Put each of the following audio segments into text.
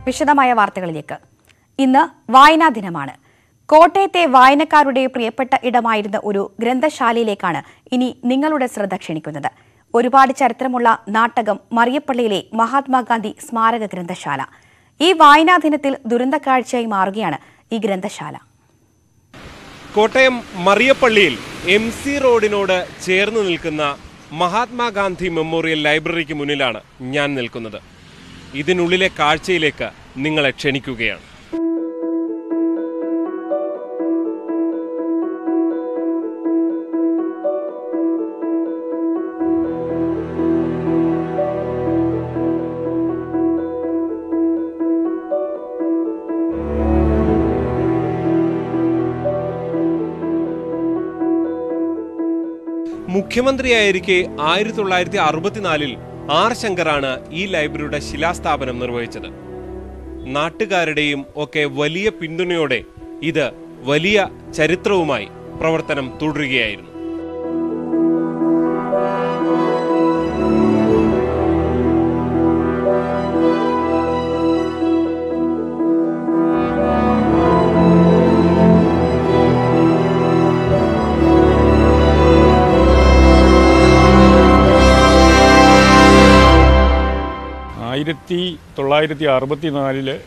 വിശദമായ വാർത്തകളിലേക്ക് ഇന്ന് വായനാ ദിനമാണ് കോട്ടയത്തെ വായനക്കാരുടെ പ്രിയപ്പെട്ട ഇടമായിരുന്ന ഒരു ഗ്രന്ഥശാലയിലേക്കാണ് ഇനി നിങ്ങളുടെ ശ്രദ്ധ ക്ഷണിക്കുന്നത് ഒരുപാട് ചരിത്രമുള്ള നാട്ടകം മറിയപ്പള്ളിയിലെ മഹാത്മാഗാന്ധി സ്മാരക ഗ്രന്ഥശാല ഈ വായനാ ദിനത്തിൽ ദുരന്തക്കാഴ്ചയായി മാറുകയാണ് ഈ ഗ്രന്ഥശാല കോട്ടയം മറിയപ്പള്ളിയിൽ എം സി റോഡിനോട് ചേർന്ന് നിൽക്കുന്ന മഹാത്മാഗാന്ധി മെമ്മോറിയൽ ലൈബ്രറിക്ക് മുന്നിലാണ് ഞാൻ നിൽക്കുന്നത് ഇതിനുള്ളിലെ കാഴ്ചയിലേക്ക് നിങ്ങളെ ക്ഷണിക്കുകയാണ് മുഖ്യമന്ത്രിയായിരിക്കെ ആയിരത്തി തൊള്ളായിരത്തി അറുപത്തിനാലിൽ ആർ ശങ്കറാണ് ഈ ലൈബ്രറിയുടെ ശിലാസ്ഥാപനം നിർവഹിച്ചത് നാട്ടുകാരുടെയും ഒക്കെ വലിയ പിന്തുണയോടെ ഇത് വലിയ ചരിത്രവുമായി പ്രവർത്തനം തുടരുകയായിരുന്നു ആയിരത്തി തൊള്ളായിരത്തി അറുപത്തി നാലില്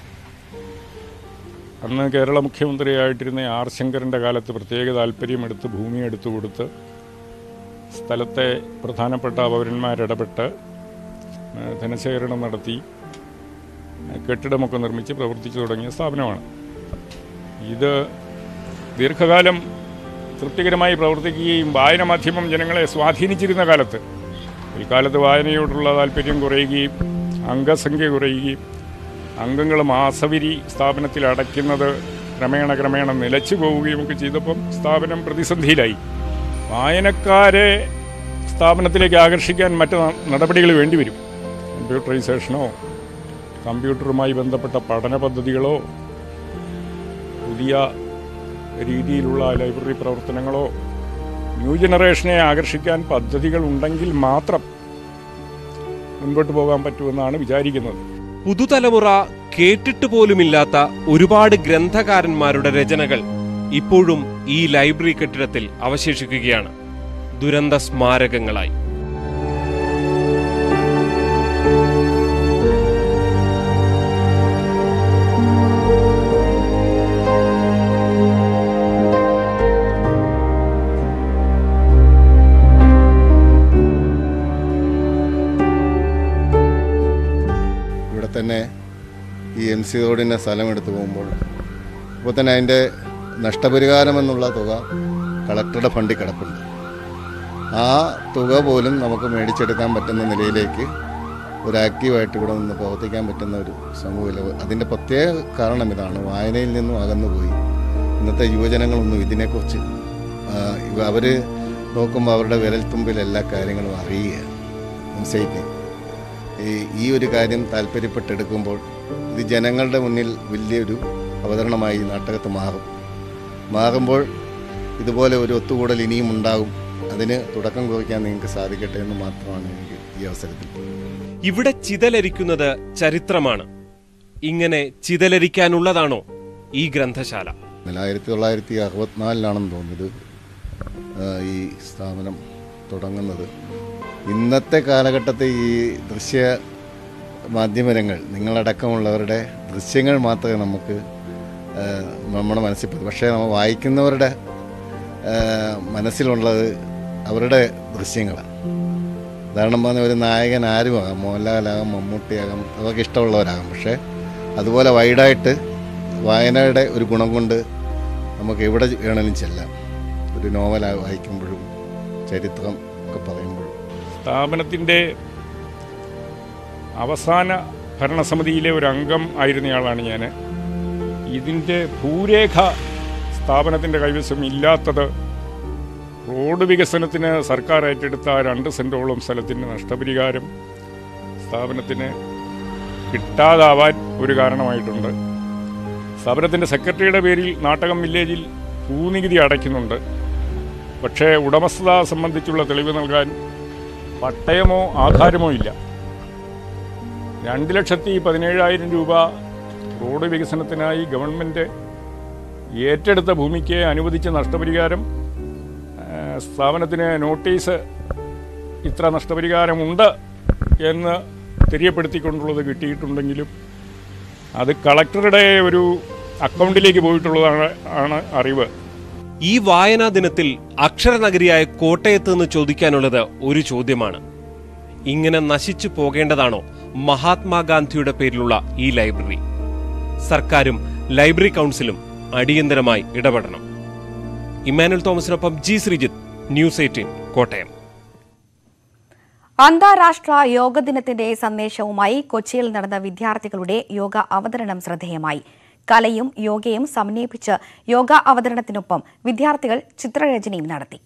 അന്ന് കേരള മുഖ്യമന്ത്രിയായിട്ടിരുന്ന ആർ ശങ്കറിൻ്റെ കാലത്ത് പ്രത്യേക താല്പര്യമെടുത്ത് ഭൂമി എടുത്തു കൊടുത്ത് സ്ഥലത്തെ പ്രധാനപ്പെട്ട പൗരന്മാരിടപെട്ട് ആ, ധനശേഖരണം നടത്തി ആ, കെട്ടിടമൊക്കെ നിർമ്മിച്ച് പ്രവർത്തിച്ചു തുടങ്ങിയ സ്ഥാപനമാണ് ഇത് ദീർഘകാലം തൃപ്തികരമായി പ്രവർത്തിക്കുകയും വായന മാധ്യമം ജനങ്ങളെ സ്വാധീനിച്ചിരുന്ന കാലത്ത് പിൽക്കാലത്ത് വായനയോടുള്ള താല്പര്യം കുറയുകയും അംഗസംഖ്യ കുറയുകയും അംഗങ്ങൾ മാസവരി സ്ഥാപനത്തിൽ അടയ്ക്കുന്നത് ക്രമേണ ക്രമേണ നിലച്ചു പോവുകയും ഒക്കെ ചെയ്തപ്പം സ്ഥാപനം പ്രതിസന്ധിയിലായി വായനക്കാരെ സ്ഥാപനത്തിലേക്ക് ആകർഷിക്കാൻ മറ്റ് ന- നടപടികൾ വേണ്ടിവരും കമ്പ്യൂട്ടറൈസേഷനോ കമ്പ്യൂട്ടറുമായി ബന്ധപ്പെട്ട പഠന പദ്ധതികളോ പുതിയ രീതിയിലുള്ള ലൈബ്രറി പ്രവർത്തനങ്ങളോ ന്യൂ ജനറേഷനെ ആകർഷിക്കാൻ പദ്ധതികൾ ഉണ്ടെങ്കിൽ മാത്രം മുൻപോട്ട് പോകാൻ പറ്റുമെന്നാണ് വിചാരിക്കുന്നത് പുതുതലമുറ കേട്ടിട്ട് പോലുമില്ലാത്ത ഒരുപാട് ഗ്രന്ഥകാരന്മാരുടെ രചനകൾ ഇപ്പോഴും ഈ ലൈബ്രറി കെട്ടിടത്തിൽ അവശേഷിക്കുകയാണ് ദുരന്ത സ്മാരകങ്ങളായി ഇവിടെ തന്നെ ഈ എം സി റോഡിൻ്റെ സ്ഥലം എടുത്തു പോകുമ്പോൾ ഇപ്പോൾ തന്നെ അതിൻ്റെ നഷ്ടപരിഹാരം എന്നുള്ള തുക കളക്ടറുടെ ഫണ്ടിൽ കിടപ്പുണ്ട് ആ തുക പോലും നമുക്ക് മേടിച്ചെടുക്കാൻ പറ്റുന്ന നിലയിലേക്ക് ഒരു ആക്റ്റീവായിട്ട് ഇവിടെ നിന്ന് പ്രവർത്തിക്കാൻ പറ്റുന്ന ഒരു സമൂഹമില്ല അതിൻ്റെ പ്രത്യേക കാരണം ഇതാണ് വായനയിൽ നിന്നും അകന്നുപോയി ഇന്നത്തെ യുവജനങ്ങളൊന്നും ഇതിനെക്കുറിച്ച് അവർ നോക്കുമ്പോൾ അവരുടെ വിരൽത്തുമ്പിൽ എല്ലാ കാര്യങ്ങളും അറിയുകയാണ് മനസ്സിലായില്ലേ ഈ ഈ ഒരു കാര്യം താല്പര്യപ്പെട്ടെടുക്കുമ്പോൾ ഇത് ജനങ്ങളുടെ മുന്നിൽ വലിയൊരു അവതരണമായി ഈ നാട്ടകത്ത് മാറും മാറുമ്പോൾ ഇതുപോലെ ഒരു ഒത്തുകൂടൽ ഇനിയും ഉണ്ടാകും അതിന് തുടക്കം കുറിക്കാൻ നിങ്ങൾക്ക് സാധിക്കട്ടെ എന്ന് മാത്രമാണ് എനിക്ക് ഈ അവസരത്തിൽ ഇവിടെ ചിതലരിക്കുന്നത് ചരിത്രമാണ് ഇങ്ങനെ ചിതലരിക്കാനുള്ളതാണോ ഈ ഗ്രന്ഥശാല ആയിരത്തി തൊള്ളായിരത്തി അറുപത്തിനാലിലാണെന്ന് തോന്നുന്നത് ആ, ഈ സ്ഥാപനം തുടങ്ങുന്നത് ഇന്നത്തെ കാലഘട്ടത്തെ ഈ ദൃശ്യ മാധ്യമരങ്ങൾ നിങ്ങളടക്കമുള്ളവരുടെ ദൃശ്യങ്ങൾ മാത്രമേ നമുക്ക് ആ, നമ്മുടെ മനസ്സിൽ പറ്റൂ പക്ഷേ നമ്മൾ വായിക്കുന്നവരുടെ ആ, മനസ്സിലുള്ളത് അവരുടെ ദൃശ്യങ്ങളാണ് ഉദാഹരണം പറഞ്ഞ ഒരു നായകൻ ആരുമാകാം മോഹൻലാലാകാം മമ്മൂട്ടിയാകാം അതൊക്കെ ഇഷ്ടമുള്ളവരാകാം പക്ഷേ അതുപോലെ വൈഡായിട്ട് വായനയുടെ ഒരു ഗുണം കൊണ്ട് നമുക്ക് എവിടെ വേണമെങ്കിലും ചെല്ലാം ഒരു നോവൽ വായിക്കുമ്പോഴും ചരിത്രം ഒക്കെ പറയുമ്പോഴും സ്ഥാപനത്തിൻ്റെ അവസാന ഭരണസമിതിയിലെ ഒരു അംഗം ആയിരുന്നയാളാണ് ഞാൻ ഇതിൻ്റെ ഭൂരേഖ സ്ഥാപനത്തിൻ്റെ കൈവശം ഇല്ലാത്തത് റോഡ് വികസനത്തിന് സർക്കാർ ഏറ്റെടുത്ത ആ രണ്ട് സെൻറ്റോളം സ്ഥലത്തിൻ്റെ നഷ്ടപരിഹാരം സ്ഥാപനത്തിന് കിട്ടാതാവാൻ ഒരു കാരണമായിട്ടുണ്ട് സ്ഥാപനത്തിൻ്റെ സെക്രട്ടറിയുടെ പേരിൽ നാട്ടകം വില്ലേജിൽ ഭൂനികുതി അടയ്ക്കുന്നുണ്ട് പക്ഷേ ഉടമസ്ഥത സംബന്ധിച്ചുള്ള തെളിവ് നൽകാൻ പട്ടയമോ ആധാരമോ ഇല്ല രണ്ട് ലക്ഷത്തി പതിനേഴായിരം രൂപ റോഡ് വികസനത്തിനായി ഗവൺമെൻറ് ഏറ്റെടുത്ത ഭൂമിക്ക് അനുവദിച്ച നഷ്ടപരിഹാരം ആ, സ്ഥാപനത്തിന് നോട്ടീസ് ഇത്ര നഷ്ടപരിഹാരമുണ്ട് എന്ന് തെര്യപ്പെടുത്തിക്കൊണ്ടുള്ളത് കിട്ടിയിട്ടുണ്ടെങ്കിലും അത് കളക്ടറുടെ ഒരു അക്കൗണ്ടിലേക്ക് പോയിട്ടുള്ളതാണ് ആണ് അറിവ് ഈ വായനാ ദിനത്തിൽ അക്ഷരനഗരിയായ കോട്ടയത്ത് നിന്ന് ചോദിക്കാനുള്ളത് ഒരു ചോദ്യമാണ് ഇങ്ങനെ നശിച്ചു പോകേണ്ടതാണോ മഹാത്മാഗാന്ധിയുടെ പേരിലുള്ള ഈ ലൈബ്രറി സർക്കാരും ലൈബ്രറി കൗൺസിലും അടിയന്തരമായി ഇടപെടണം ഇമ്മാനുൽ തോമസിനൊപ്പം G Sreejith news eighteen Kottayam അന്താരാഷ്ട്ര യോഗ ദിനത്തിന്റെ സന്ദേശവുമായി കൊച്ചിയിൽ നടന്ന വിദ്യാർത്ഥികളുടെ യോഗ അവതരണം ശ്രദ്ധേയമായി കലയും യോഗയും സമന്വയിപ്പിച്ച് യോഗ അവതരണത്തിനൊപ്പം വിദ്യാർത്ഥികൾ ചിത്രരചനയും നടത്തി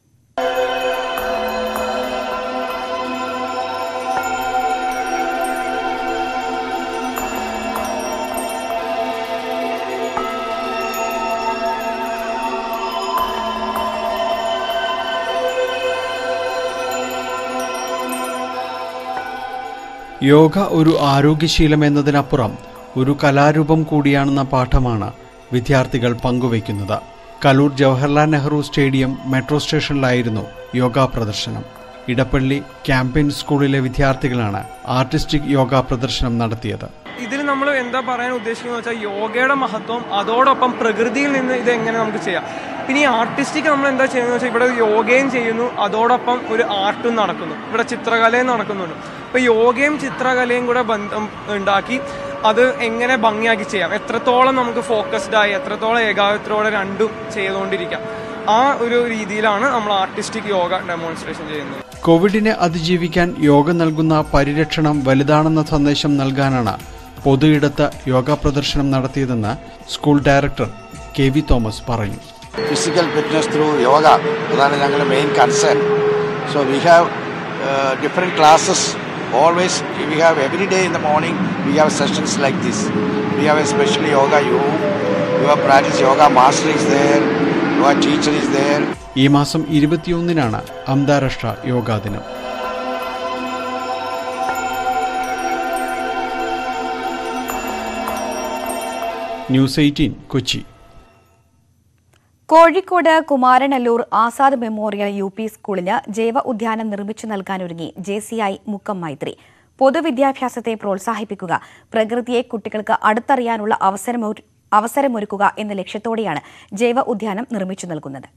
യോഗ ഒരു ആരോഗ്യശീലം എന്നതിനപ്പുറം ഒരു കലാരൂപം കൂടിയാണെന്ന പാഠമാണ് വിദ്യാർത്ഥികൾ പങ്കുവയ്ക്കുന്നത് കലൂർ ജവഹർലാൽ നെഹ്റു സ്റ്റേഡിയം മെട്രോ സ്റ്റേഷനിലായിരുന്നു യോഗ പ്രദർശനം ഇടപ്പള്ളി ക്യാമ്പയിൻ സ്കൂളിലെ വിദ്യാർത്ഥികളാണ് ആർട്ടിസ്റ്റിക് യോഗ പ്രദർശനം നടത്തിയത് ഇതിൽ നമ്മൾ എന്താ പറയാൻ ഉദ്ദേശിക്കുന്നത് വെച്ചാൽ യോഗയുടെ മഹത്വം അതോടൊപ്പം പ്രകൃതിയിൽ നിന്ന് ഇത് എങ്ങനെ നമുക്ക് ചെയ്യാം പിന്നെ ഈ ആർട്ടിസ്റ്റിക് നമ്മൾ എന്താ ചെയ്യുന്നത് വെച്ചാൽ ഇവിടെ യോഗയും ചെയ്യുന്നു അതോടൊപ്പം ഒരു ആർട്ടും നടക്കുന്നു ഇവിടെ ചിത്രകലയും നടക്കുന്നുണ്ട് അപ്പോൾ യോഗയും ചിത്രകലയും കൂടെ ബന്ധം ഉണ്ടാക്കി അത് എങ്ങനെ ഭംഗിയാക്കി ചെയ്യാം എത്രത്തോളം നമുക്ക് ഫോക്കസ്ഡ് ആയി എത്രത്തോളം ഏകാഗ്രതയോടെ രണ്ടും ചെയ്തുകൊണ്ടിരിക്കാം ആ ഒരു രീതിയിലാണ് നമ്മൾ ആർട്ടിസ്റ്റിക് യോഗ ഡെമോൺസ്ട്രേഷൻ ചെയ്യുന്നത് കോവിഡിനെ അതിജീവിക്കാൻ യോഗ നൽകുന്ന പരിരക്ഷണം വലുതാണെന്ന സന്ദേശം നൽകാനാണ് പൊതു ഇടത്ത് യോഗ പ്രദർശനം നടത്തിയതെന്ന് school director K V Thomas പറഞ്ഞു ഫിസിക്കൽ ഫിറ്റ്നസ് ത്രൂ യോഗ അതാണ് ഞങ്ങളുടെ main concern so we have different classes always we have every day in the morning we have sessions like this we have a special yoga you your practice yoga master is there your teacher is there ഈ മാസം ഇരുപത്തിയൊന്നിനാണ് അന്താരാഷ്ട്ര യോഗാ ദിനം news eighteen Kochi Kozhikode Kumaranallur Azad memorial U P സ്കൂളിന് ജൈവ ഉദ്യാനം നിർമ്മിച്ചു നൽകാനൊരുങ്ങി J C I Mukkam Maithri പൊതുവിദ്യാഭ്യാസത്തെ പ്രോത്സാഹിപ്പിക്കുക പ്രകൃതിയെ കുട്ടികൾക്ക് അടുത്തറിയാനുള്ള അവസരമൊരു- അവസരമൊരുക്കുക എന്ന ലക്ഷ്യത്തോടെയാണ് ജൈവ ഉദ്യാനം നിർമ്മിച്ചു നൽകുന്നത്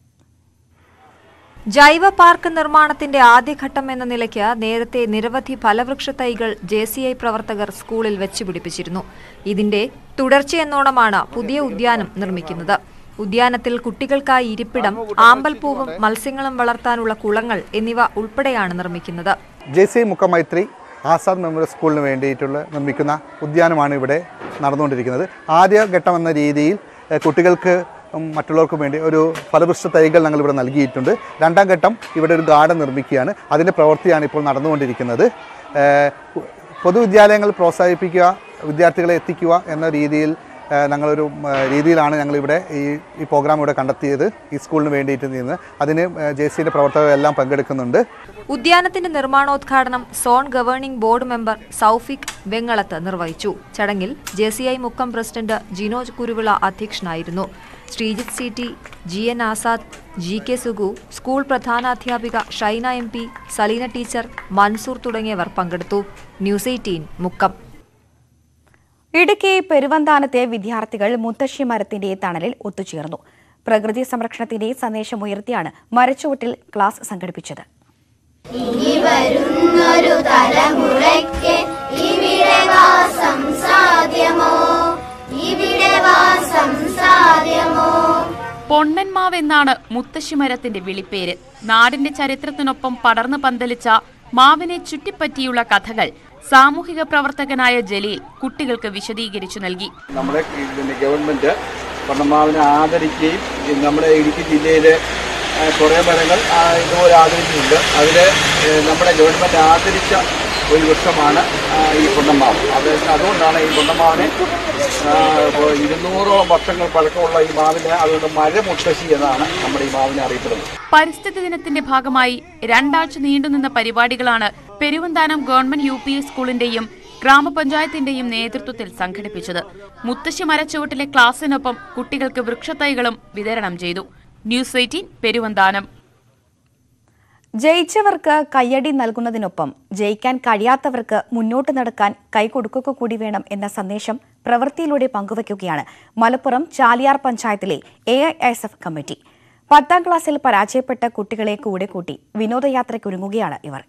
ജൈവ പാർക്ക് നിർമ്മാണത്തിന്റെ ആദ്യഘട്ടം എന്ന നിലയ്ക്ക് നേരത്തെ നിരവധി ഫലവൃക്ഷ തൈകൾ ജെ സി ഐ പ്രവർത്തകർ സ്കൂളിൽ വെച്ചുപിടിപ്പിച്ചിരുന്നു ഇതിന്റെ തുടർച്ചയെന്നോണമാണ് പുതിയ ഉദ്യാനം നിർമ്മിക്കുന്നത് ഉദ്യാനത്തിൽ കുട്ടികൾക്കായി ഇരിപ്പിടം ആമ്പൽപ്പൂവും മത്സ്യങ്ങളും വളർത്താനുള്ള കുളങ്ങൾ എന്നിവ ഉൾപ്പെടെയാണ് നിർമ്മിക്കുന്നത് J C Mukkam Maithri Azad memorial സ്കൂളിന് വേണ്ടിയിട്ടുള്ള നിർമ്മിക്കുന്ന ഉദ്യാനമാണ് ഇവിടെ നടന്നുകൊണ്ടിരിക്കുന്നത് ആദ്യ ഘട്ടം എന്ന രീതിയിൽ എഹ്, കുട്ടികൾക്ക് ഉം, മറ്റുള്ളവർക്കും വേണ്ടി ഒരു ഫലവൃക്ഷ തൈകൾ ഞങ്ങൾ ഇവിടെ നൽകിയിട്ടുണ്ട് രണ്ടാം ഘട്ടം ഇവിടെ ഒരു ഗാർഡൻ നിർമ്മിക്കുകയാണ് അതിൻ്റെ പ്രവൃത്തിയാണ് ഇപ്പോൾ നടന്നുകൊണ്ടിരിക്കുന്നത് ഏഹ്, പൊതുവിദ്യാലയങ്ങൾ പ്രോത്സാഹിപ്പിക്കുക വിദ്യാർത്ഥികളെ എത്തിക്കുക എന്ന രീതിയിൽ ഏഹ്, ഞങ്ങളൊരു ഉം, ഏഹ്, രീതിയിലാണ് ഞങ്ങളിവിടെ ഈ ഈ പ്രോഗ്രാം ഇവിടെ കണ്ടെത്തിയത് ഈ സ്കൂളിന് വേണ്ടിയിട്ട് നിന്ന് അതിന് ജെ സിയുടെ പ്രവർത്തകരെല്ലാം പങ്കെടുക്കുന്നുണ്ട് ഉദ്യാനത്തിന്റെ നിർമ്മാണോദ്ഘാടനം zone governing board member Saufiq Vengalath നിർവഹിച്ചു ചടങ്ങിൽ J C I Mukkam president Jinoj Kuruvila അധ്യക്ഷനായിരുന്നു Sreejith C T G N Azad G K Sugu school പ്രധാനാധ്യാപിക Shaina M P Saleena teacher Mansoor തുടങ്ങിയവർ പങ്കെടുത്തു ന്യൂസ് എയ്റ്റീൻ മുക്കം ഇടുക്കി പെരുവന്താനത്തെ വിദ്യാർത്ഥികൾ മുത്തശ്ശി മരത്തിന്റെ തണലിൽ ഒത്തുചേർന്നു പ്രകൃതി സംരക്ഷണത്തിന്റെ സന്ദേശമുയർത്തിയാണ് മരച്ചുവട്ടിൽ ക്ലാസ് സംഘടിപ്പിച്ചത് ഇനി വരുന്നൊരു തലമുറയ്ക്ക് ഇവിടെ വാസം സാധ്യമോ ഇവിടെ വാസം സാധ്യമോ പൊണ്ണന്മാവ് എന്നാണ് മുത്തശ്ശിമരത്തിന്റെ വിളിപ്പേര് നാടിന്റെ ചരിത്രത്തിനൊപ്പം പടർന്നു പന്തലിച്ച മാവിനെ ചുറ്റിപ്പറ്റിയുള്ള കഥകൾ സാമൂഹിക പ്രവർത്തകനായ ജലീൽ കുട്ടികൾക്ക് വിശദീകരിച്ചു നൽകി നമ്മുടെ പിന്നെ ഗവൺമെൻറ് പൊന്നമ്മാവിനെ ആദരിക്കുകയും ഈ നമ്മുടെ ഇടുക്കി ജില്ലയിലെ ആ, കുറേ മരങ്ങൾ ആ, ഇതുപോലെ ആദരിക്കുന്നുണ്ട് അതിൽ നമ്മുടെ ഗവൺമെൻറ് ആദരിച്ച ഒരു വൃക്ഷമാണ് ആ, ഈ പൊന്നമ്മാവ് അത് അതുകൊണ്ടാണ് ഈ പൊന്നമ്മാവിനെ ആ, ഇപ്പോൾ ഇരുന്നൂറോളം വർഷങ്ങൾ പഴക്കമുള്ള ഈ മാവിനെ അതുകൊണ്ട് മരമുത്തശ്ശി എന്നാണ് നമ്മുടെ ഈ മാവിനെ അറിയപ്പെടുന്നത് പരിസ്ഥിതി ദിനത്തിന്റെ ഭാഗമായി രണ്ടാഴ്ച നീണ്ടുനിന്ന പരിപാടികളാണ് പെരുവന്താനം ഗവൺമെന്റ് യു പി സ്കൂളിന്റെയും ഗ്രാമപഞ്ചായത്തിന്റെയും നേതൃത്വത്തിൽ സംഘടിപ്പിച്ചത് മുത്തശ്ശി മരച്ചുവട്ടിലെ ക്ലാസ്സിനൊപ്പം കുട്ടികൾക്ക് വൃക്ഷത്തൈകളും വിതരണം ചെയ്തു ന്യൂസ് എയ്റ്റീൻ പെരുവന്താനം ജയിച്ചവർക്ക് കയ്യടി നൽകുന്നതിനൊപ്പം ജയിക്കാൻ കഴിയാത്തവർക്ക് മുന്നോട്ട് നടക്കാൻ കൈകൊടുക്കുക കൂടി വേണം എന്ന സന്ദേശം പ്രവൃത്തിയിലൂടെ പങ്കുവയ്ക്കുകയാണ് മലപ്പുറം ചാലിയാർ പഞ്ചായത്തിലെ A I S F committee പത്താം ക്ലാസ്സിൽ പരാജയപ്പെട്ട കുട്ടികളെ കൂടെ കൂട്ടി വിനോദയാത്രയ്ക്കൊരുങ്ങുകയാണ് ഇവർ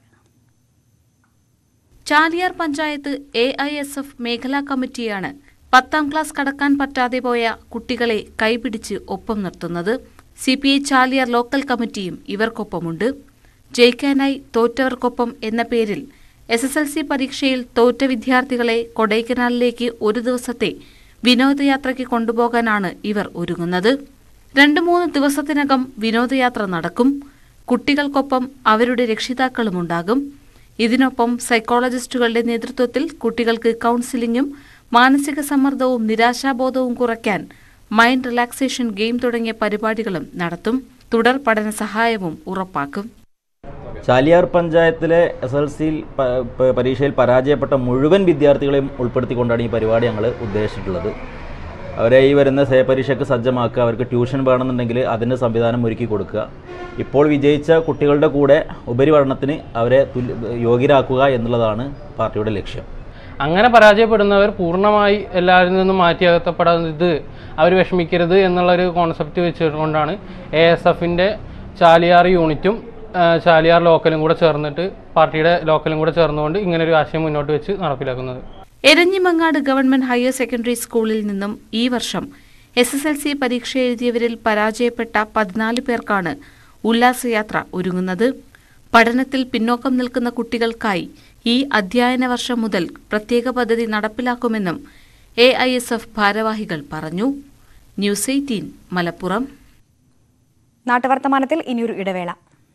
ചാലിയാർ പഞ്ചായത്ത് എ ഐ എസ് എഫ് മേഖലാ കമ്മിറ്റിയാണ് പത്താം ക്ലാസ് കടക്കാൻ പറ്റാതെ പോയ കുട്ടികളെ കൈപിടിച്ച് ഒപ്പം നിർത്തുന്നത് C P I Chaliyar local കമ്മിറ്റിയും ഇവർക്കൊപ്പമുണ്ട് ജയിക്കാനായി തോറ്റവർക്കൊപ്പം എന്ന പേരിൽ എസ് എസ് എൽ സി പരീക്ഷയിൽ തോറ്റ വിദ്യാർത്ഥികളെ കൊടൈക്കനാലിലേക്ക് ഒരു ദിവസത്തെ വിനോദയാത്രയ്ക്ക് കൊണ്ടുപോകാനാണ് ഇവർ ഒരുങ്ങുന്നത് രണ്ട് മൂന്ന് ദിവസത്തിനകം വിനോദയാത്ര നടക്കും കുട്ടികൾക്കൊപ്പം അവരുടെ രക്ഷിതാക്കളുമുണ്ടാകും ഇതിനൊപ്പം സൈക്കോളജിസ്റ്റുകളുടെ നേതൃത്വത്തിൽ കുട്ടികൾക്ക് കൗൺസിലിംഗും മാനസിക സമ്മർദ്ദവും നിരാശാബോധവും കുറയ്ക്കാൻ മൈൻഡ് റിലാക്സേഷൻ ഗെയിം തുടങ്ങിയ പരിപാടികളും നടത്തും തുടർ പഠന സഹായവും ഉറപ്പാക്കും ചാലിയാർ പഞ്ചായത്തിലെ എസ് എൽ സിയിൽ പരീക്ഷയിൽ പരാജയപ്പെട്ട മുഴുവൻ വിദ്യാർത്ഥികളെയും ഉൾപ്പെടുത്തിക്കൊണ്ടാണ് ഈ പരിപാടി ഞങ്ങൾ ഉദ്ദേശിച്ചിട്ടുള്ളത് അവരെ ഈ വരുന്ന സേ പരീക്ഷയ്ക്ക് സജ്ജമാക്കുക അവർക്ക് ട്യൂഷൻ വേണമെന്നുണ്ടെങ്കിൽ അതിന് സംവിധാനം ഒരുക്കി കൊടുക്കുക ഇപ്പോൾ വിജയിച്ച കുട്ടികളുടെ കൂടെ ഉപരിപഠനത്തിന് അവരെ തുല്യ യോഗ്യരാക്കുക എന്നുള്ളതാണ് പാർട്ടിയുടെ ലക്ഷ്യം അങ്ങനെ പരാജയപ്പെടുന്നവർ പൂർണ്ണമായി എല്ലാവരിൽ നിന്നും മാറ്റി അകത്തപ്പെടരുത് അവർ വിഷമിക്കരുത് എന്നുള്ളൊരു കോൺസെപ്റ്റ് വെച്ചുകൊണ്ടാണ് എ എസ് എഫിൻ്റെ ചാലിയാർ യൂണിറ്റും ആ, ചാലിയാർ ലോക്കലും കൂടെ ചേർന്നിട്ട് പാർട്ടിയുടെ ലോക്കലും കൂടെ ചേർന്നുകൊണ്ട് ഇങ്ങനൊരു ആശയം മുന്നോട്ട് വെച്ച് നടപ്പിലാക്കുന്നത് എരഞ്ഞിമങ്ങാട് ഗവൺമെന്റ് ഹയർ സെക്കൻഡറി സ്കൂളിൽ നിന്നും ഈ വർഷം എസ് എസ് എൽ സി പരീക്ഷ എഴുതിയവരിൽ പരാജയപ്പെട്ട പതിനാല് പേർക്കാണ് ഉല്ലാസയാത്ര ഒരുങ്ങുന്നത് പഠനത്തിൽ പിന്നോക്കം നിൽക്കുന്ന കുട്ടികൾക്കായി ഈ അധ്യയന വർഷം മുതൽ പ്രത്യേക പദ്ധതി നടപ്പിലാക്കുമെന്നും എ ഐ എസ് എഫ് ഭാരവാഹികൾ പറഞ്ഞു ന്യൂസ് എയ്റ്റീൻ മലപ്പുറം നാട്ടുവർത്തമാനത്തിൽ ഇനിയൊരു ഇടവേള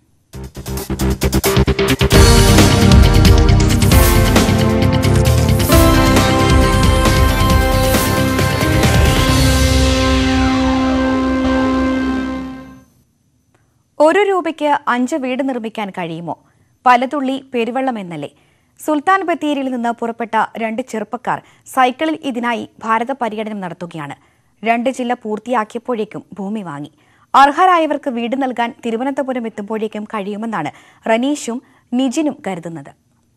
ഒരു രൂപയ്ക്ക് അഞ്ച് വീട് നിർമ്മിക്കാൻ കഴിയുമോ പലതുള്ളി പെരുവെള്ളം എന്നല്ലേ സുൽത്താൻ ബത്തേരിയിൽ നിന്ന് പുറപ്പെട്ട രണ്ട് ചെറുപ്പക്കാർ സൈക്കിളിൽ ഇതിനായി ഭാരത പര്യടനം നടത്തുകയാണ് രണ്ട് ജില്ല പൂർത്തിയാക്കിയപ്പോഴേക്കും ഭൂമി വാങ്ങി അർഹരായവർക്ക് വീട് നൽകാൻ തിരുവനന്തപുരം എത്തുമ്പോഴേക്കും കഴിയുമെന്നാണ് റനീഷും നിജിനും കരുതുന്നത്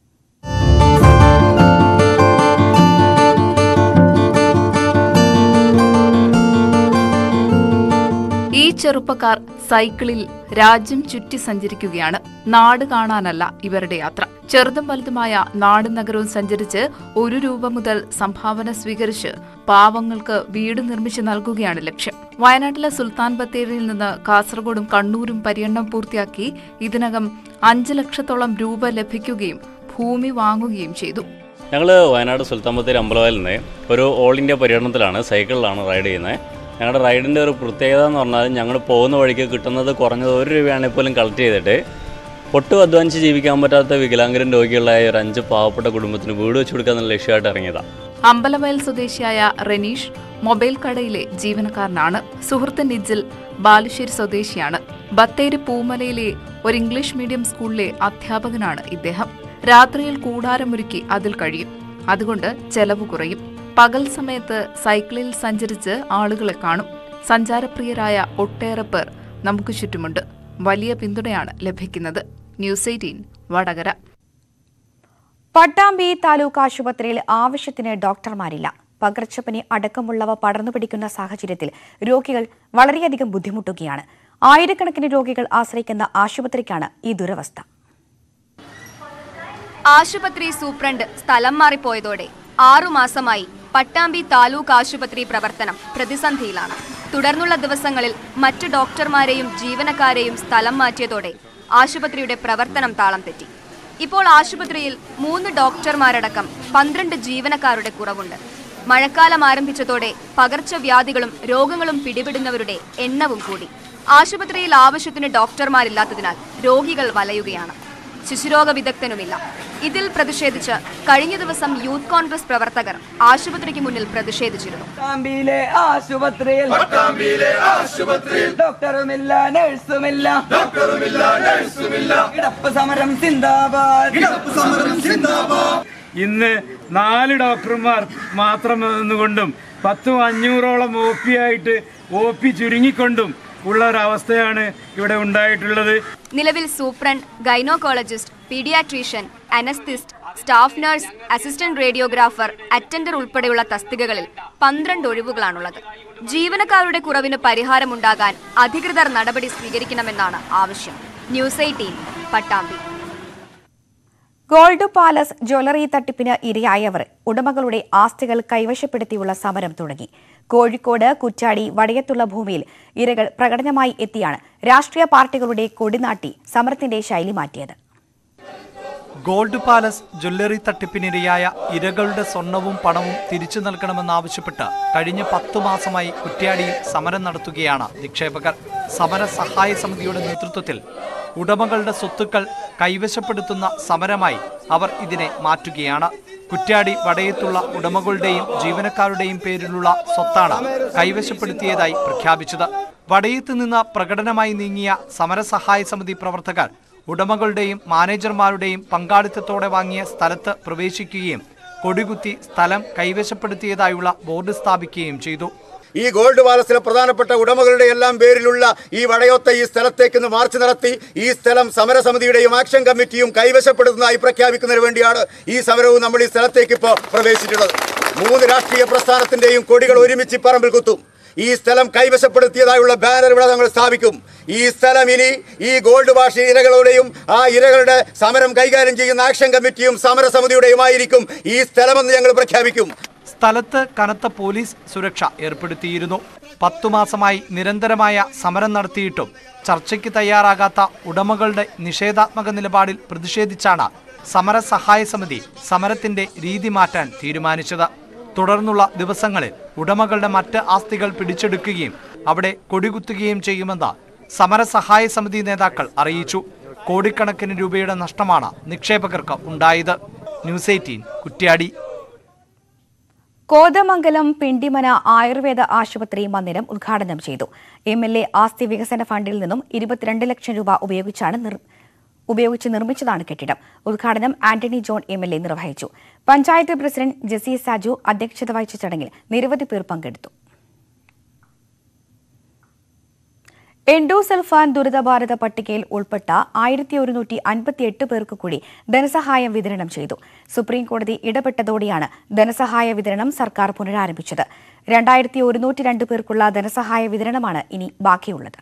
ഈ ചെറുപ്പക്കാർ സൈക്കിളിൽ രാജ്യം ചുറ്റി സഞ്ചരിക്കുകയാണ് നാട് കാണാനല്ല ഇവരുടെ യാത്ര ചെറുതും വലുതുമായ നാടും നഗരവും സഞ്ചരിച്ച് ഒരു രൂപ മുതൽ സംഭാവന സ്വീകരിച്ച് പാവങ്ങൾക്ക് വീട് നിർമ്മിച്ചു നൽകുകയാണ് ലക്ഷ്യം വയനാട്ടിലെ സുൽത്താൻ ബത്തേരിയിൽ നിന്ന് കാസർഗോഡും കണ്ണൂരും പര്യടനം പൂർത്തിയാക്കി ഇതിനകം അഞ്ച് ലക്ഷത്തോളം രൂപ ലഭിക്കുകയും ഭൂമി വാങ്ങുകയും ചെയ്തു ഞങ്ങൾ വയനാട് സുൽത്താൻ ബത്തേരി അമ്പലവയലിൽ നിന്ന് ഒരു ഓൾ ഇന്ത്യ പര്യടനത്തിലാണ് സൈക്കിളിലാണ് റൈഡ് ചെയ്യുന്നത് ഞങ്ങളുടെ റൈഡിൻ്റെ ഒരു പ്രത്യേകത എന്ന് പറഞ്ഞാൽ ഞങ്ങൾ പോകുന്ന വഴിക്ക് കിട്ടുന്നത് കുറഞ്ഞത് ഒരു രൂപയാണെങ്കിൽ പോലും കളക്ട് ചെയ്തിട്ട് ഒട്ടും അധ്വാനിച്ച് ജീവിക്കാൻ പറ്റാത്ത വികലാംഗരും രോഗികളായ ഒരു അഞ്ച് പാവപ്പെട്ട കുടുംബത്തിന് വീട് വെച്ച് കൊടുക്കുക എന്നുള്ള ലക്ഷ്യമായിട്ട് ഇറങ്ങിയതാണ് അമ്പലവയൽ സ്വദേശിയായ റനീഷ് മൊബൈൽ കടയിലെ ജീവനക്കാരനാണ് സുഹൃത്ത് നിജിൽ ബാലുശ്ശേരി സ്വദേശിയാണ് ബത്തേരി പൂമലയിലെ ഒരു ഇംഗ്ലീഷ് മീഡിയം സ്കൂളിലെ അധ്യാപകനാണ് ഇദ്ദേഹം രാത്രിയിൽ കൂടാരമൊരുക്കി അതിൽ കഴിയും അതുകൊണ്ട് ചെലവ് കുറയും പകൽ സമയത്ത് സൈക്കിളിൽ സഞ്ചരിച്ച് ആളുകളെ കാണും സഞ്ചാരപ്രിയരായ ഒട്ടേറെ പേർ നമുക്ക് ചുറ്റുമുണ്ട് വലിയ പിന്തുണയാണ് ലഭിക്കുന്നത് ന്യൂസ് എയ്റ്റീൻ വടകര പട്ടാമ്പി താലൂക്ക് ആശുപത്രിയിൽ ആവശ്യത്തിന് ഡോക്ടർമാരില്ല പകർച്ചപ്പനി അടക്കമുള്ളവ പടർന്നു പിടിക്കുന്ന സാഹചര്യത്തിൽ രോഗികൾ വളരെയധികം ബുദ്ധിമുട്ടുകയാണ് ആയിരക്കണക്കിന് രോഗികൾ ആശ്രയിക്കുന്ന ആശുപത്രിക്കാണ് ഈ ദുരവസ്ഥ ആശുപത്രി സൂപ്രണ്ട് സ്ഥലം മാറിപ്പോയതോടെ ആറുമാസമായി പട്ടാമ്പി താലൂക്ക് ആശുപത്രി പ്രവർത്തനം പ്രതിസന്ധിയിലാണ് തുടർന്നുള്ള ദിവസങ്ങളിൽ മറ്റ് ഡോക്ടർമാരെയും ജീവനക്കാരെയും സ്ഥലം മാറ്റിയതോടെ ആശുപത്രിയുടെ പ്രവർത്തനം താളം തെറ്റി ഇപ്പോൾ ആശുപത്രിയിൽ മൂന്ന് ഡോക്ടർമാരടക്കം പന്ത്രണ്ട് ജീവനക്കാരുടെ കുറവുണ്ട് മഴക്കാലം ആരംഭിച്ചതോടെ പകർച്ചവ്യാധികളും രോഗങ്ങളും പിടിപെടുന്നവരുടെ എണ്ണവും കൂടി ആശുപത്രിയിൽ ആവശ്യത്തിന് ഡോക്ടർമാരില്ലാത്തതിനാൽ രോഗികൾ വലയുകയാണ് ശിശുരോഗ വിദഗ്ധനുമില്ല ഇതിൽ പ്രതിഷേധിച്ച് കഴിഞ്ഞ ദിവസം യൂത്ത് കോൺഗ്രസ് പ്രവർത്തകർ ആശുപത്രിക്ക് മുന്നിൽ പ്രതിഷേധിച്ചിരുന്നു പട്ടാമ്പിയിലെ ആശുപത്രിയിൽ പട്ടാമ്പിയിലെ ആശുപത്രിയിൽ ഡോക്ടറുമില്ല നഴ്സുമില്ല ഡോക്ടറുമില്ല നഴ്സുമില്ല കിടപ്പ് സമരം സിന്ദാബാദ് കിടപ്പ് സമരം സിന്ദാബാദ് ഇന്ന് നാല് ഡോക്ടർമാർ മാത്രം നിന്നുകൊണ്ടും പത്തും അഞ്ഞൂറോളം ഒ പി ആയിട്ട് ഒ പി ചുരുങ്ങിക്കൊണ്ടും ഉള്ള ഒരവസ്ഥയാണ് ഇവിടെ ഉണ്ടായിട്ടുള്ളത് നിലവിൽ superintendent gynaecologist paediatrician anaesthetist staff nurse assistant radiographer attender ഉൾപ്പെടെയുള്ള തസ്തികകളിൽ പന്ത്രണ്ട് ഒഴിവുകളാണുള്ളത് ജീവനക്കാരുടെ കുറവിന് പരിഹാരമുണ്ടാകാൻ അധികൃതർ നടപടി സ്വീകരിക്കണമെന്നാണ് ആവശ്യം news eighteen Pattambi gold palace jewellery തട്ടിപ്പിന് ഇരയായവർ ഉടമകളുടെ ആസ്തികൾ കൈവശപ്പെടുത്തിയുള്ള സമരം തുടങ്ങി കോഴിക്കോട് കുറ്റാടി വടയത്തുള്ള ഭൂമിയിൽ ഇരകൾ പ്രകടനമായി എത്തിയാണ് രാഷ്ട്രീയ പാർട്ടികളുടെ കൊടിനാട്ടി സമരത്തിന്റെ ശൈലി മാറ്റിയത് ഗോൾഡ് പാലസ് ജ്വല്ലറി തട്ടിപ്പിനിരയായ ഇരകളുടെ സ്വർണവും പണവും തിരിച്ചു നൽകണമെന്നാവശ്യപ്പെട്ട് കഴിഞ്ഞ പത്തു മാസമായി കുറ്റ്യാടിയിൽ സമരം നടത്തുകയാണ് നിക്ഷേപകർ സമര സഹായ സമിതിയുടെ നേതൃത്വത്തിൽ ഉടമകളുടെ സ്വത്തുക്കൾ കൈവശപ്പെടുത്തുന്ന സമരമായി അവർ ഇതിനെ മാറ്റുകയാണ് കുറ്റ്യാടി വടയത്തുള്ള ഉടമകളുടെയും ജീവനക്കാരുടെയും പേരിലുള്ള സ്വത്താണ് കൈവശപ്പെടുത്തിയതായി പ്രഖ്യാപിച്ചത് വടയത്ത് നിന്ന് പ്രകടനമായി നീങ്ങിയ സമരസഹായ സമിതി പ്രവർത്തകർ ഉടമകളുടെയും മാനേജർമാരുടെയും പങ്കാളിത്തത്തോടെ വാങ്ങിയ സ്ഥലത്ത് പ്രവേശിക്കുകയും കൊടികുത്തി സ്ഥലം കൈവശപ്പെടുത്തിയതായുള്ള ബോർഡ് സ്ഥാപിക്കുകയും ചെയ്തു ഈ ഗോൾഡ് പാലസിലെ പ്രധാനപ്പെട്ട ഉടമകളുടെ എല്ലാം പേരിലുള്ള ഈ വടയോത്ത ഈ സ്ഥലത്തേക്ക് ഇന്ന് മാർച്ച് നടത്തി ഈ സ്ഥലം സമരസമിതിയുടെയും ആക്ഷൻ കമ്മിറ്റിയും കൈവശപ്പെടുത്തുന്നതായി പ്രഖ്യാപിക്കുന്നതിന് വേണ്ടിയാണ് ഈ സമരവും നമ്മൾ ഈ സ്ഥലത്തേക്ക് ഇപ്പോൾ പ്രവേശിച്ചിട്ടുള്ളത് മൂന്ന് രാഷ്ട്രീയ പ്രസ്ഥാനത്തിന്റെയും കൊടികൾ ഒരുമിച്ച് ഈ പറമ്പിൽ കുത്തും ഈ സ്ഥലം കൈവശപ്പെടുത്തിയതായുള്ള ബാനർ ഇവിടെ നമ്മൾ സ്ഥാപിക്കും ഈ സ്ഥലം ഇനി ഈ ഗോൾഡ് വാഷ് ഇരകളുടെയും ആ ഇരകളുടെ സമരം കൈകാര്യം ചെയ്യുന്ന ആക്ഷൻ കമ്മിറ്റിയും സമരസമിതിയുടെയുമായിരിക്കും ഈ സ്ഥലമെന്ന് ഞങ്ങൾ പ്രഖ്യാപിക്കും സ്ഥലത്ത് കനത്ത പോലീസ് സുരക്ഷ ഏർപ്പെടുത്തിയിരുന്നു പത്തു മാസമായി നിരന്തരമായ സമരം നടത്തിയിട്ടും ചർച്ചയ്ക്ക് തയ്യാറാകാത്ത ഉടമകളുടെ നിഷേധാത്മക നിലപാടിൽ പ്രതിഷേധിച്ചാണ് സമര സഹായ സമിതി സമരത്തിന്റെ രീതി മാറ്റാൻ തീരുമാനിച്ചത് തുടർന്നുള്ള ദിവസങ്ങളിൽ ഉടമകളുടെ മറ്റ് ആസ്തികൾ പിടിച്ചെടുക്കുകയും അവിടെ കൊടികുത്തുകയും ചെയ്യുമെന്ന് സമര സഹായ സമിതി നേതാക്കൾ അറിയിച്ചു കോടിക്കണക്കിന് രൂപയുടെ നഷ്ടമാണ് നിക്ഷേപകർക്ക് ഉണ്ടായത് ന്യൂസ് എയ്റ്റീൻ കുറ്റ്യാടി കോതമംഗലം പിണ്ടിമന ആയുർവേദ ആശുപത്രി മന്ദിരം ഉദ്ഘാടനം ചെയ്തു എം എൽ എ ആസ്തി വികസന ഫണ്ടിൽ നിന്നും ഇരുപത്തിരണ്ട് ലക്ഷം രൂപ ഉപയോഗിച്ചാണ് നിർ- ഉപയോഗിച്ച് നിർമ്മിച്ചതാണ് കെട്ടിടം ഉദ്ഘാടനം Antony John M L A നിർവഹിച്ചു പഞ്ചായത്ത് പ്രസിഡന്റ് ജെസി സാജു അധ്യക്ഷത വഹിച്ച ചടങ്ങിൽ നിരവധി പേർ പങ്കെടുത്തു എൻഡോസൾഫാൻ ദുരിതബാധിത പട്ടികയിൽ ഉൾപ്പെട്ട ആയിരത്തി ഒരുന്നൂറ്റി അൻപത്തിയെട്ട് പേർക്ക് കൂടി ധനസഹായം വിതരണം ചെയ്തു സുപ്രീം കോടതി ഇടപെട്ടതോടെയാണ് ധനസഹായ വിതരണം സർക്കാർ പുനരാരംഭിച്ചത് രണ്ടായിരത്തി ഒരുന്നൂറ്റി രണ്ട് പേർക്കുള്ള ധനസഹായ വിതരണമാണ് ഇനി ബാക്കിയുള്ളത്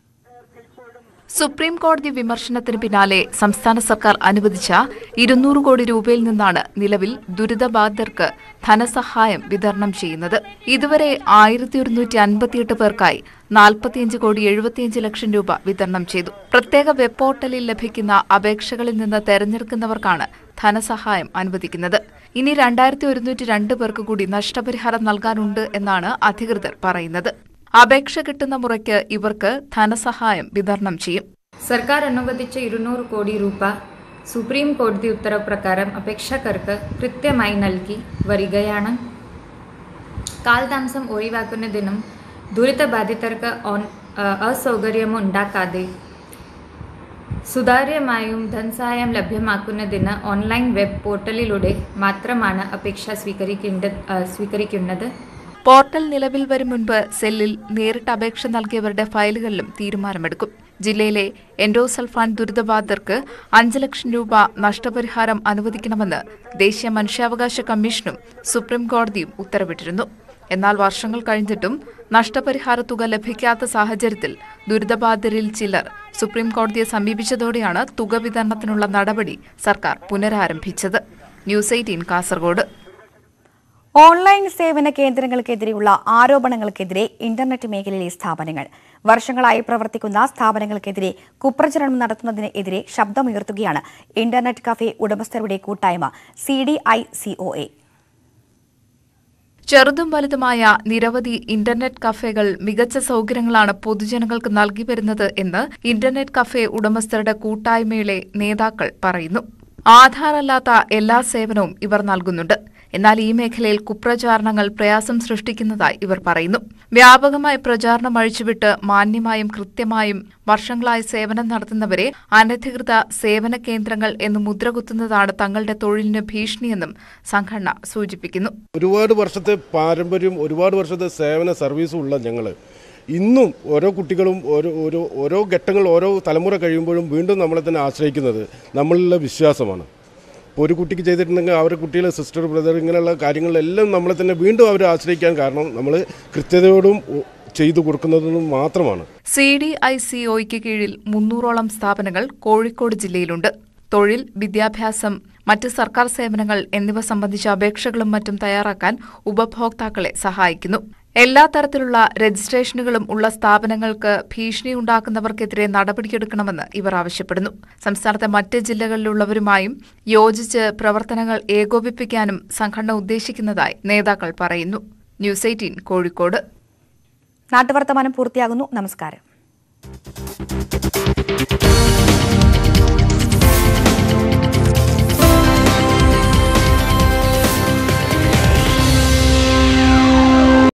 സുപ്രീം കോടതി വിമർശനത്തിന് പിന്നാലെ സംസ്ഥാന സർക്കാർ അനുവദിച്ച ഇരുന്നൂറ് കോടി രൂപയിൽ നിന്നാണ് നിലവിൽ ദുരിതബാധിതർക്ക് ധനസഹായം വിതരണം ചെയ്യുന്നത് ഇതുവരെ ആയിരത്തി ഒരുന്നൂറ്റി അൻപത്തിയെട്ട് പേർക്കായി നാൽപ്പത്തിയഞ്ച് കോടി എഴുപത്തിയഞ്ച് ലക്ഷം രൂപ വിതരണം ചെയ്തു പ്രത്യേക വെബ് പോർട്ടലിൽ ലഭിക്കുന്ന അപേക്ഷകളിൽ നിന്ന് തെരഞ്ഞെടുക്കുന്നവർക്കാണ് ധനസഹായം അനുവദിക്കുന്നത് ഇനി രണ്ടായിരത്തി ഒരുന്നൂറ്റി രണ്ട് പേർക്ക് കൂടി നഷ്ടപരിഹാരം നൽകാനുണ്ട് എന്നാണ് അധികൃതർ പറയുന്നത് അപേക്ഷ കിട്ടുന്ന മുറയ്ക്ക് ഇവർക്ക് ധനസഹായം വിതരണം ചെയ്യും സർക്കാർ അനുവദിച്ച ഇരുന്നൂറ് കോടി രൂപ സുപ്രീം കോടതി ഉത്തരവ് അപേക്ഷകർക്ക് കൃത്യമായി നൽകി വരികയാണ് കാലതാമസം ഒഴിവാക്കുന്നതിനും ദുരിതബാധിതർക്ക് ഓൺ അസൗകര്യം ഉണ്ടാക്കാതെ സുതാര്യമായും ധനസഹായം ലഭ്യമാക്കുന്നതിന് ഓൺലൈൻ വെബ് പോർട്ടലിലൂടെ മാത്രമാണ് അപേക്ഷ സ്വീകരിക്കേണ്ട സ്വീകരിക്കുന്നത് പോർട്ടൽ നിലവിൽ വരും മുൻപ് സെല്ലിൽ നേരിട്ട് അപേക്ഷ നൽകിയവരുടെ ഫയലുകളിലും തീരുമാനമെടുക്കും ജില്ലയിലെ എൻഡോസൾഫാൻ ദുരിതബാധിതർക്ക് അഞ്ച് ലക്ഷം രൂപ നഷ്ടപരിഹാരം അനുവദിക്കണമെന്ന് ദേശീയ മനുഷ്യാവകാശ കമ്മീഷനും സുപ്രീം കോടതിയും ഉത്തരവിട്ടിരുന്നു എന്നാൽ വർഷങ്ങൾ കഴിഞ്ഞിട്ടും നഷ്ടപരിഹാര തുക ലഭിക്കാത്ത സാഹചര്യത്തിൽ ദുരിതബാധിതരിൽ ചിലർ സുപ്രീം കോടതിയെ സമീപിച്ചതോടെയാണ് തുക വിതരണത്തിനുള്ള നടപടി സർക്കാർ പുനരാരംഭിച്ചത് ന്യൂസ് എയ്റ്റീൻ കാസർഗോഡ് ഓൺലൈൻ സേവന കേന്ദ്രങ്ങൾക്കെതിരെയുള്ള ആരോപണങ്ങൾക്കെതിരെ ഇന്റർനെറ്റ് മേഖലയിലെ സ്ഥാപനങ്ങൾ വർഷങ്ങളായി പ്രവർത്തിക്കുന്ന സ്ഥാപനങ്ങൾക്കെതിരെ കുപ്രചരണം നടത്തുന്നതിനെതിരെ ശബ്ദമുയർത്തുകയാണ് ഇന്റർനെറ്റ് കഫേ ഉടമസ്ഥരുടെ കൂട്ടായ്മ C D I C O A ചെറുതും വലുതുമായ നിരവധി ഇന്റർനെറ്റ് കഫേകൾ മികച്ച സൗകര്യങ്ങളാണ് പൊതുജനങ്ങൾക്ക് നൽകി വരുന്നത് എന്ന് ഇന്റർനെറ്റ് കഫേ ഉടമസ്ഥരുടെ കൂട്ടായ്മയിലെ നേതാക്കൾ പറയുന്നു ആധാർ അല്ലാത്ത എല്ലാ സേവനവും ഇവർ നൽകുന്നുണ്ട് എന്നാൽ ഈ മേഖലയിൽ കുപ്രചാരണങ്ങൾ പ്രയാസം സൃഷ്ടിക്കുന്നതായി ഇവർ പറയുന്നു വ്യാപകമായി പ്രചാരണം അഴിച്ചുവിട്ട് മാന്യമായും കൃത്യമായും വർഷങ്ങളായി സേവനം നടത്തുന്നവരെ അനധികൃത സേവന കേന്ദ്രങ്ങൾ എന്ന് മുദ്രകുത്തുന്നതാണ് തങ്ങളുടെ തൊഴിലിന് ഭീഷണിയെന്നും സംഘടന സൂചിപ്പിക്കുന്നു ഒരുപാട് വർഷത്തെ പാരമ്പര്യം ഒരുപാട് വർഷത്തെ സേവന സർവീസും ഉള്ള ഞങ്ങൾ ഇന്നും ഓരോ കുട്ടികളും ഓരോ ഓരോ ഓരോ ഘട്ടങ്ങൾ ഓരോ തലമുറ കഴിയുമ്പോഴും വീണ്ടും നമ്മളെ തന്നെ ആശ്രയിക്കുന്നത് നമ്മളിലുള്ള വിശ്വാസമാണ് ഇപ്പോൾ ഒരു കുട്ടിക്ക് ചെയ്തിട്ടുണ്ടെങ്കിൽ അവരുടെ കുട്ടികളെ സിസ്റ്റർ ബ്രദർ ഇങ്ങനെയുള്ള കാര്യങ്ങളിലെല്ലാം നമ്മളെ തന്നെ വീണ്ടും അവരെ ആശ്രയിക്കാൻ കാരണം നമ്മൾ കൃത്യതയോടും ഉ- ചെയ്തു കൊടുക്കുന്നതിനും മാത്രമാണ് സി ഡി ഐ സി ഒയ്ക്ക് കീഴിൽ മുന്നൂറോളം സ്ഥാപനങ്ങൾ കോഴിക്കോട് ജില്ലയിലുണ്ട് തൊഴിൽ വിദ്യാഭ്യാസം മറ്റ് സർക്കാർ സേവനങ്ങൾ എന്നിവ സംബന്ധിച്ച അപേക്ഷകളും മറ്റും തയ്യാറാക്കാൻ ഉപഭോക്താക്കളെ സഹായിക്കുന്നു എല്ലാ തരത്തിലുള്ള രജിസ്ട്രേഷനുകളും ഉള്ള സ്ഥാപനങ്ങൾക്ക് ഭീഷണി ഉണ്ടാക്കുന്നവർക്കെതിരെ നടപടിയെടുക്കണമെന്ന് ഇവർ ആവശ്യപ്പെടുന്നു സംസ്ഥാനത്തെ മറ്റ് ജില്ലകളിലുള്ളവരുമായും യോജിച്ച് പ്രവർത്തനങ്ങൾ ഏകോപിപ്പിക്കാനും സംഘടന ഉദ്ദേശിക്കുന്നതായി നേതാക്കൾ പറയുന്നു ന്യൂസ് എയ്റ്റീൻ കോഴിക്കോട് നാട്ടുവർത്തമാനം പൂർത്തിയാകുന്നു നമസ്കാരം